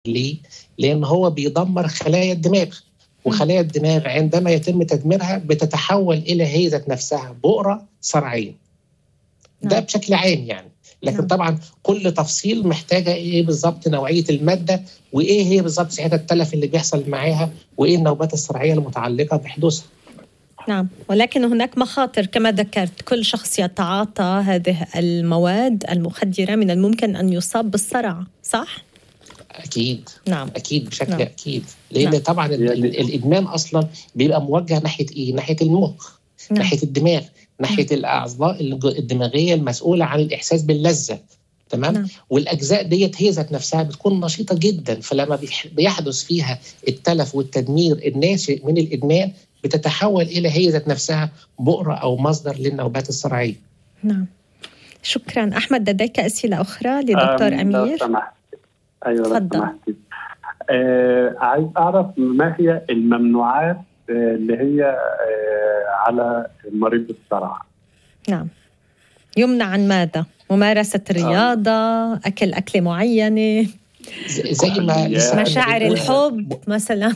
ليه؟ لان هو بيدمر خلايا الدماغ وخلايا الدماغ عندما يتم تدميرها بتتحول الى هي ذات نفسها بؤره صرعيه ده نعم. بشكل عام يعني لكن نعم. طبعا كل تفصيل محتاجه ايه بالظبط نوعيه الماده وايه هي بالظبط ساعتها التلف اللي بيحصل معاها وايه النوبات الصرعيه المتعلقه بحدوثها نعم ولكن هناك مخاطر كما ذكرت كل شخص يتعاطى هذه المواد المخدرة من الممكن أن يصاب بالصرع صح؟ اكيد نعم اكيد بشكل نعم. اكيد لان نعم. طبعا ال- ال- الادمان اصلا بيبقى موجه ناحيه ايه؟ ناحيه المخ نعم. ناحيه الدماغ ناحيه الاعضاء الج- الدماغيه المسؤوله عن الاحساس باللذه تمام نعم. والاجزاء ديت هي ذات نفسها بتكون نشيطه جدا فلما بيح- بيحدث فيها التلف والتدمير الناشئ من الادمان بتتحول الى هي ذات نفسها بؤره او مصدر للنوبات الصرعيه نعم شكرا أحمد لديك أسئلة أخرى لدكتور أم، لو أمير سمحت ايوه لو تفضل. سمحتي آه عايز اعرف ما هي الممنوعات آه اللي هي آه على مريض الصرع نعم يمنع عن ماذا؟ ممارسة الرياضة أكل أكلة معينة ز- زي ما لسه كنا مشاعر بنقول- الحب مثلا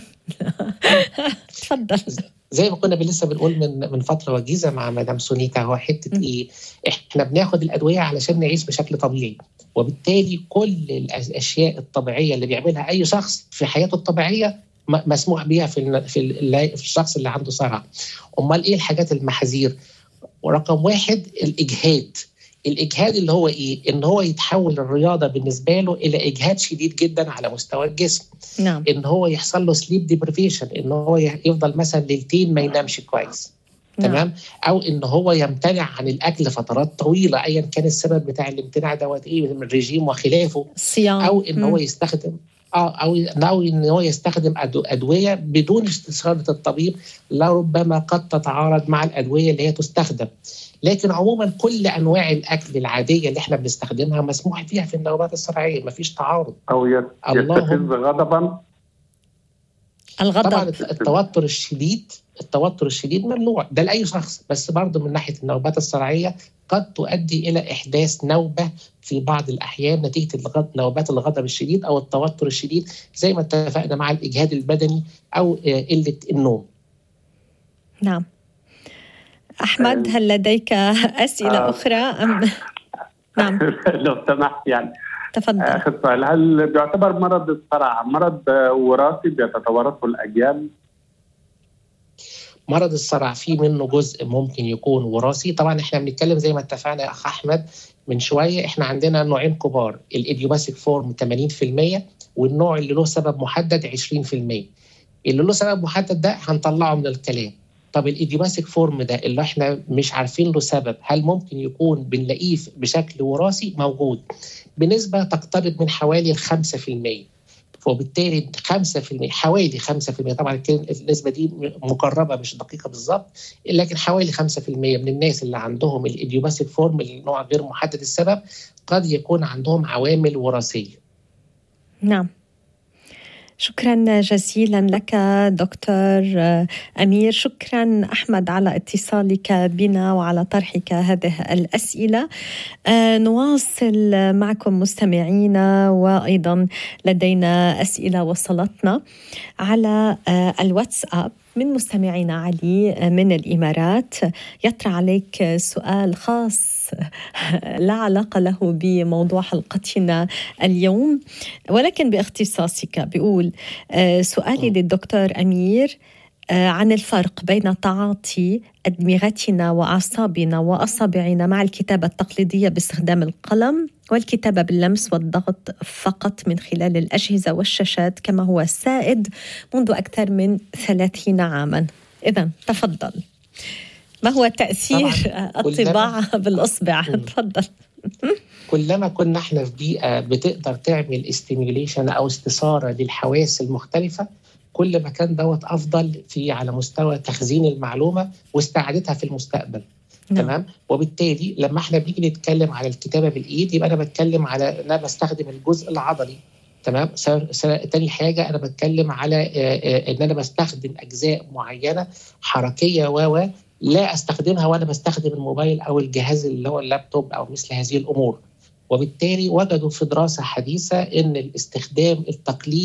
تفضل زي ما كنا لسه بنقول من من فتره وجيزه مع مدام سونيتا هو حته م. ايه؟ احنا بناخد الادويه علشان نعيش بشكل طبيعي وبالتالي كل الأش- الاشياء الطبيعيه اللي بيعملها اي شخص في حياته الطبيعيه م- مسموح بيها في ال- في, ال- في الشخص اللي عنده صرع. امال ايه الحاجات المحاذير؟ ورقم واحد الاجهاد الاجهاد اللي هو ايه؟ ان هو يتحول الرياضه بالنسبه له الى اجهاد شديد جدا على مستوى الجسم. نعم ان هو يحصل له سليب ديبريفيشن ان هو ي- يفضل مثلا ليلتين ما ينامش كويس نعم. تمام او ان هو يمتنع عن الاكل فترات طويله ايا كان السبب بتاع الامتناع دوت ايه من الرجيم وخلافه الصيام او ان هو مم. يستخدم اه او او ان هو يستخدم أدو- ادويه بدون استشاره الطبيب لربما قد تتعارض مع الادويه اللي هي تستخدم لكن عموما كل انواع الاكل العاديه اللي احنا بنستخدمها مسموح فيها في النوبات الصرعيه مفيش تعارض او يت- اللهم- يستفز غضبا الغضب طبعا التوتر الشديد التوتر الشديد ممنوع ده لاي شخص بس برضه من ناحيه النوبات الصرعيه قد تؤدي الى احداث نوبه في بعض الاحيان نتيجه الغض... نوبات الغضب الشديد او التوتر الشديد زي ما اتفقنا مع الاجهاد البدني او آه، قله النوم نعم أحمد هل لديك أسئلة آه. أخرى أم نعم لو سمحت يعني تفضل اخر سؤال هل بيعتبر مرض الصرع مرض آه، وراثي بيتتوارثه الاجيال؟ مرض الصرع فيه منه جزء ممكن يكون وراثي طبعا احنا بنتكلم زي ما اتفقنا يا اخ احمد من شويه احنا عندنا نوعين كبار الايديوباثيك فورم 80% والنوع اللي له سبب محدد 20% اللي له سبب محدد ده هنطلعه من الكلام طب الايديوباثيك فورم ده اللي احنا مش عارفين له سبب هل ممكن يكون بنلاقيه بشكل وراثي موجود بنسبه تقترب من حوالي ال 5% وبالتالي 5% حوالي 5% طبعا الكلمة- النسبه دي مقربه مش دقيقه بالظبط لكن حوالي 5% من الناس اللي عندهم الايديوباثيك فورم النوع غير محدد السبب قد يكون عندهم عوامل وراثيه نعم شكرا جزيلا لك دكتور امير شكرا احمد على اتصالك بنا وعلى طرحك هذه الاسئله آه، نواصل معكم مستمعينا وايضا لدينا اسئله وصلتنا على آه، الواتساب من مستمعينا علي آه، من الامارات يطرح عليك سؤال خاص لا علاقه له بموضوع حلقتنا اليوم ولكن باختصاصك بيقول آه، سؤالي للدكتور امير آه، عن الفرق بين تعاطي أدمغتنا وأعصابنا وأصابعنا مع الكتابة التقليدية باستخدام القلم والكتابة باللمس والضغط فقط من خلال الأجهزة والشاشات كما هو السائد منذ أكثر من ثلاثين عاما إذا تفضل ما هو تأثير الطباعة بالإصبع مم. تفضل كلما كنا احنا في بيئه بتقدر تعمل استيميوليشن او استثاره للحواس المختلفه كل ما كان دوت افضل في على مستوى تخزين المعلومه واستعادتها في المستقبل نعم. تمام وبالتالي لما احنا بنيجي نتكلم على الكتابه بالايد يبقى انا بتكلم على ان انا بستخدم الجزء العضلي تمام س- س- تاني حاجه انا بتكلم على آه، آه، ان انا بستخدم اجزاء معينه حركيه و و لا استخدمها وانا بستخدم الموبايل او الجهاز اللي هو اللابتوب او مثل هذه الامور وبالتالي وجدوا في دراسه حديثه ان الاستخدام التقليدي